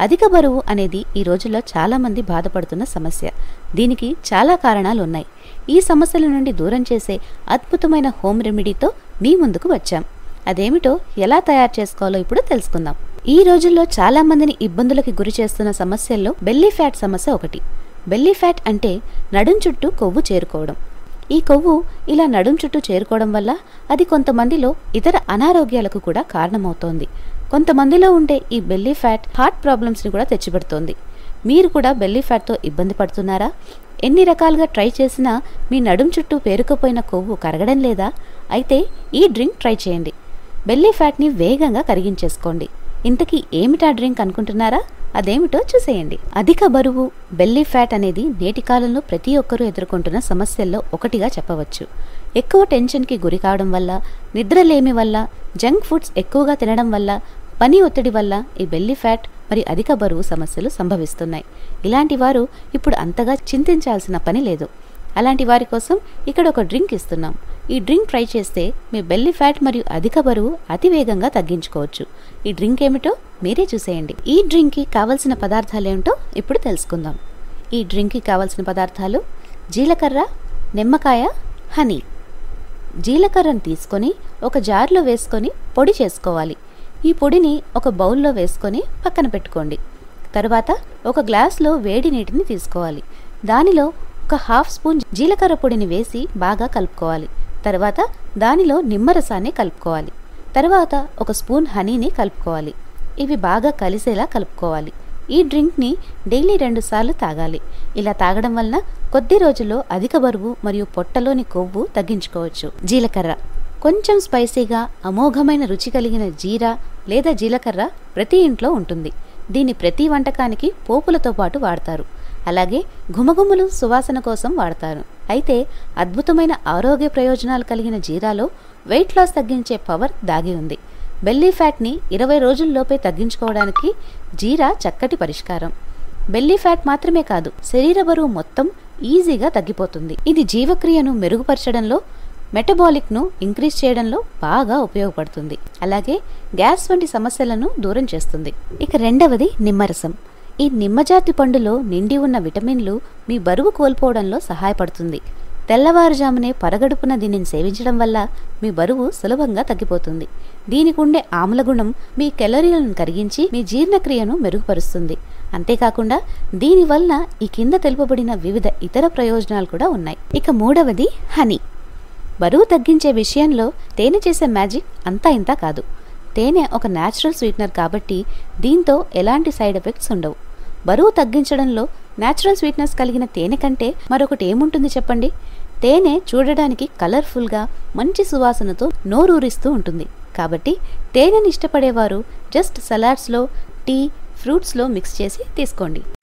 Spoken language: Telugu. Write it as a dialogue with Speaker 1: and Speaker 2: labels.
Speaker 1: అధిక బరువు అనేది ఈ రోజుల్లో చాలామంది బాధపడుతున్న సమస్య దీనికి చాలా కారణాలు ఉన్నాయి ఈ సమస్యల నుండి దూరం చేసే అద్భుతమైన హోమ్ రెమెడీతో మీ ముందుకు వచ్చాం అదేమిటో ఎలా తయారు చేసుకోవాలో ఇప్పుడు తెలుసుకుందాం ఈ రోజుల్లో చాలా మందిని ఇబ్బందులకి గురి చేస్తున్న సమస్యల్లో బెల్లీ ఫ్యాట్ సమస్య ఒకటి బెల్లీ ఫ్యాట్ అంటే నడుం చుట్టూ కొవ్వు చేరుకోవడం ఈ కొవ్వు ఇలా నడుం చుట్టూ చేరుకోవడం వల్ల అది కొంతమందిలో ఇతర అనారోగ్యాలకు కూడా కారణమవుతోంది కొంతమందిలో ఉండే ఈ బెల్లీ ఫ్యాట్ హార్ట్ ప్రాబ్లమ్స్ని కూడా తెచ్చిపెడుతోంది మీరు కూడా బెల్లీ ఫ్యాట్తో ఇబ్బంది పడుతున్నారా ఎన్ని రకాలుగా ట్రై చేసినా మీ నడుం చుట్టూ పేరుకుపోయిన కొవ్వు కరగడం లేదా అయితే ఈ డ్రింక్ ట్రై చేయండి బెల్లీ ఫ్యాట్ని వేగంగా కరిగించేసుకోండి ఇంతకీ ఏమిటా డ్రింక్ అనుకుంటున్నారా అదేమిటో చూసేయండి అధిక బరువు బెల్లీ ఫ్యాట్ అనేది నేటి కాలంలో ప్రతి ఒక్కరూ ఎదుర్కొంటున్న సమస్యల్లో ఒకటిగా చెప్పవచ్చు ఎక్కువ టెన్షన్కి గురి కావడం వల్ల నిద్రలేమి వల్ల జంక్ ఫుడ్స్ ఎక్కువగా తినడం వల్ల పని ఒత్తిడి వల్ల ఈ బెల్లీ ఫ్యాట్ మరి అధిక బరువు సమస్యలు సంభవిస్తున్నాయి ఇలాంటి వారు ఇప్పుడు అంతగా చింతించాల్సిన పని లేదు అలాంటి వారి కోసం ఇక్కడ ఒక డ్రింక్ ఇస్తున్నాం ఈ డ్రింక్ ట్రై చేస్తే మీ బెల్లీ ఫ్యాట్ మరియు అధిక బరువు అతి వేగంగా తగ్గించుకోవచ్చు ఈ డ్రింక్ ఏమిటో మీరే చూసేయండి ఈ డ్రింక్కి కావలసిన పదార్థాలు ఏమిటో ఇప్పుడు తెలుసుకుందాం ఈ డ్రింక్కి కావలసిన పదార్థాలు జీలకర్ర నిమ్మకాయ హనీ జీలకర్రను తీసుకొని ఒక జార్లో వేసుకొని పొడి చేసుకోవాలి ఈ పొడిని ఒక బౌల్లో వేసుకొని పక్కన పెట్టుకోండి తరువాత ఒక గ్లాస్లో వేడి నీటిని తీసుకోవాలి దానిలో ఒక హాఫ్ స్పూన్ జీలకర్ర పొడిని వేసి బాగా కలుపుకోవాలి తర్వాత దానిలో నిమ్మరసాన్ని కలుపుకోవాలి తర్వాత ఒక స్పూన్ హనీని కలుపుకోవాలి ఇవి బాగా కలిసేలా కలుపుకోవాలి ఈ డ్రింక్ని డైలీ రెండుసార్లు తాగాలి ఇలా తాగడం వలన కొద్ది రోజుల్లో అధిక బరువు మరియు పొట్టలోని కొవ్వు తగ్గించుకోవచ్చు జీలకర్ర కొంచెం స్పైసీగా అమోఘమైన రుచి కలిగిన జీరా లేదా జీలకర్ర ప్రతి ఇంట్లో ఉంటుంది దీన్ని ప్రతి వంటకానికి పోపులతో పాటు వాడతారు అలాగే ఘుమఘుమలు సువాసన కోసం వాడతారు అయితే అద్భుతమైన ఆరోగ్య ప్రయోజనాలు కలిగిన జీరాలో వెయిట్ లాస్ తగ్గించే పవర్ దాగి ఉంది బెల్లీ ఫ్యాట్ని ఇరవై రోజుల్లోపే తగ్గించుకోవడానికి జీరా చక్కటి పరిష్కారం బెల్లీ ఫ్యాట్ మాత్రమే కాదు శరీర బరువు మొత్తం ఈజీగా తగ్గిపోతుంది ఇది జీవక్రియను మెరుగుపరచడంలో మెటబాలిక్ను ఇంక్రీజ్ చేయడంలో బాగా ఉపయోగపడుతుంది అలాగే గ్యాస్ వంటి సమస్యలను దూరం చేస్తుంది ఇక రెండవది నిమ్మరసం ఈ నిమ్మజాతి పండులో నిండి ఉన్న విటమిన్లు మీ బరువు కోల్పోవడంలో సహాయపడుతుంది తెల్లవారుజామునే పరగడుపున దీనిని సేవించడం వల్ల మీ బరువు సులభంగా తగ్గిపోతుంది దీనికి ఉండే ఆమ్లగుణం మీ కెలరీలను కరిగించి మీ జీర్ణక్రియను మెరుగుపరుస్తుంది అంతేకాకుండా దీనివల్ల ఈ కింద తెలుపబడిన వివిధ ఇతర ప్రయోజనాలు కూడా ఉన్నాయి ఇక మూడవది హనీ బరువు తగ్గించే విషయంలో తేనె చేసే మ్యాజిక్ అంతా ఇంత కాదు తేనె ఒక న్యాచురల్ స్వీట్నర్ కాబట్టి దీంతో ఎలాంటి సైడ్ ఎఫెక్ట్స్ ఉండవు బరువు తగ్గించడంలో న్యాచురల్ స్వీట్నెస్ కలిగిన తేనె కంటే మరొకటి ఏముంటుంది చెప్పండి తేనె చూడడానికి కలర్ఫుల్గా మంచి సువాసనతో నోరూరిస్తూ ఉంటుంది కాబట్టి తేనెని ఇష్టపడేవారు జస్ట్ సలాడ్స్లో టీ ఫ్రూట్స్లో మిక్స్ చేసి తీసుకోండి